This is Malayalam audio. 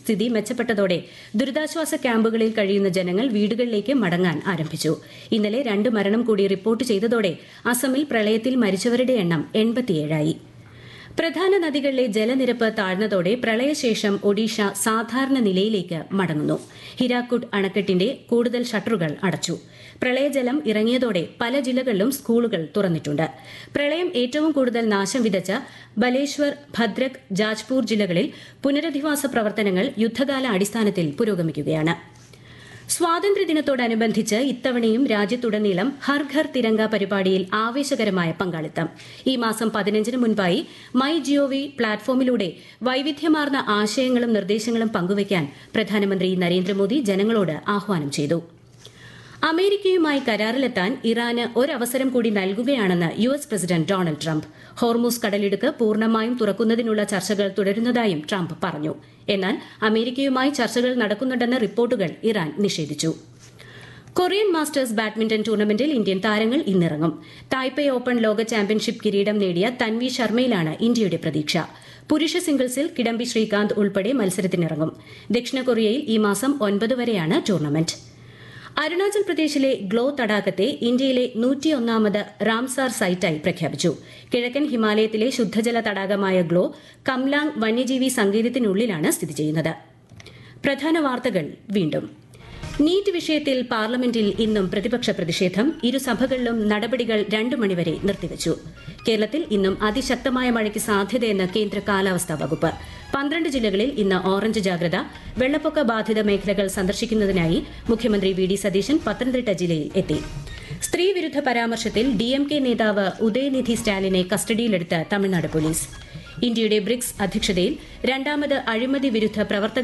സ്ഥിതി മെച്ചപ്പെട്ടതോടെ ദുരിതാശ്വാസ ക്യാമ്പുകളിൽ കഴിയുന്ന ജനങ്ങൾ വീടുകളിലേക്ക് മടങ്ങാൻ ആരംഭിച്ചു ഇന്നലെ രണ്ട് മരണം കൂടി റിപ്പോർട്ട് ചെയ്തതോടെ അസമിൽ പ്രളയത്തിൽ മരിച്ചവരുടെ എണ്ണം എൺപത്തിയേഴായി പ്രധാന നദികളിലെ ജലനിരപ്പ് താഴ്ന്നതോടെ പ്രളയശേഷം ഒഡീഷ സാധാരണ നിലയിലേക്ക് മടങ്ങുന്നു ഹിരാക്കുഡ് അണക്കെട്ടിന്റെ കൂടുതൽ ഷട്ടറുകൾ അടച്ചു പ്രളയജലം ഇറങ്ങിയതോടെ പല ജില്ലകളിലും സ്കൂളുകൾ തുറന്നിട്ടുണ്ട് പ്രളയം ഏറ്റവും കൂടുതൽ നാശം വിതച്ച ബലേശ്വർ ഭദ്രക് ജാജ്പൂർ ജില്ലകളിൽ പുനരധിവാസ പ്രവർത്തനങ്ങൾ യുദ്ധകാല അടിസ്ഥാനത്തിൽ പുരോഗമിക്കുകയാണ് സ്വാതന്ത്ര്യദിനത്തോടനുബന്ധിച്ച് ഇത്തവണയും രാജ്യത്തുടനീളം ഹർ ഘർ തിരങ്ക പരിപാടിയിൽ ആവേശകരമായ പങ്കാളിത്തം ഈ മാസം പതിനഞ്ചിന് മുൻപായി മൈ ജിഒവി പ്ലാറ്റ്ഫോമിലൂടെ വൈവിധ്യമാർന്ന ആശയങ്ങളും നിർദ്ദേശങ്ങളും പങ്കുവയ്ക്കാൻ പ്രധാനമന്ത്രി നരേന്ദ്രമോദി ജനങ്ങളോട് ആഹ്വാനം ചെയ്തു അമേരിക്കയുമായി കരാറിലെത്താൻ ഇറാന് ഒരവസരം കൂടി നൽകുകയാണെന്ന് U S president Donald Trump Hormuz കടലിടുക്ക് പൂർണ്ണമായും തുറക്കുന്നതിനുള്ള ചർച്ചകൾ തുടരുന്നതായും ട്രംപ് പറഞ്ഞു എന്നാൽ അമേരിക്കയുമായി ചർച്ചകൾ നടക്കുന്നുണ്ടെന്ന റിപ്പോർട്ടുകൾ ഇറാൻ നിഷേധിച്ചു കൊറിയൻ മാസ്റ്റേഴ്സ് ബാഡ്മിന്റൺ ടൂർണമെന്റിൽ ഇന്ത്യൻ താരങ്ങൾ ഇന്നിറങ്ങും തായ്പേ ഓപ്പൺ ലോക ചാമ്പ്യൻഷിപ്പ് കിരീടം നേടിയ തൻവി ശർമ്മയിലാണ് ഇന്ത്യയുടെ പ്രതീക്ഷ പുരുഷ സിംഗിൾസിൽ കിഡംബി ശ്രീകാന്ത് ഉൾപ്പെടെ മത്സരത്തിനിറങ്ങും ദക്ഷിണ കൊറിയയിൽ ഈ മാസം ഒൻപത് വരെയാണ് ടൂർണമെന്റ് അരുണാചൽ പ്രദേശിലെ ഗ്ലോ തടാകത്തെ ഇന്ത്യയിലെ നൂറ്റിയൊന്നാമത് റാംസാർ സൈറ്റായി പ്രഖ്യാപിച്ചു കിഴക്കൻ ഹിമാലയത്തിലെ ശുദ്ധജല തടാകമായ ഗ്ലോ കംലാങ് വന്യജീവി സങ്കേതത്തിനുള്ളിലാണ് സ്ഥിതി ചെയ്യുന്നത് പ്രധാന വാർത്തകൾ വീണ്ടും നീറ്റ് വിഷയത്തിൽ പാർലമെന്റിൽ ഇന്നും പ്രതിപക്ഷ പ്രതിഷേധം ഇരുസഭകളിലും നടപടികൾ രണ്ടു മണിവരെ നിർത്തിവച്ചു കേരളത്തിൽ ഇന്നും അതിശക്തമായ മഴയ്ക്ക് സാധ്യതയെന്ന് കേന്ദ്ര കാലാവസ്ഥാ വകുപ്പ് പന്ത്രണ്ട് ജില്ലകളിൽ ഇന്ന് ഓറഞ്ച് ജാഗ്രത വെള്ളപ്പൊക്ക ബാധിത മേഖലകൾ സന്ദർശിക്കുന്നതിനായി മുഖ്യമന്ത്രി വി ഡി സതീശൻ പത്തനംതിട്ട ജില്ലയിൽ എത്തി സ്ത്രീവിരുദ്ധ പരാമർശത്തിൽ ഡിഎംകെ നേതാവ് ഉദയനിധി സ്റ്റാലിനെ കസ്റ്റഡിയിലെടുത്ത് തമിഴ്നാട് പോലീസ് ഇന്ത്യയുടെ ബ്രിക്സ് അധ്യക്ഷതയിൽ രണ്ടാമത് അഴിമതി വിരുദ്ധ പ്രവർത്തക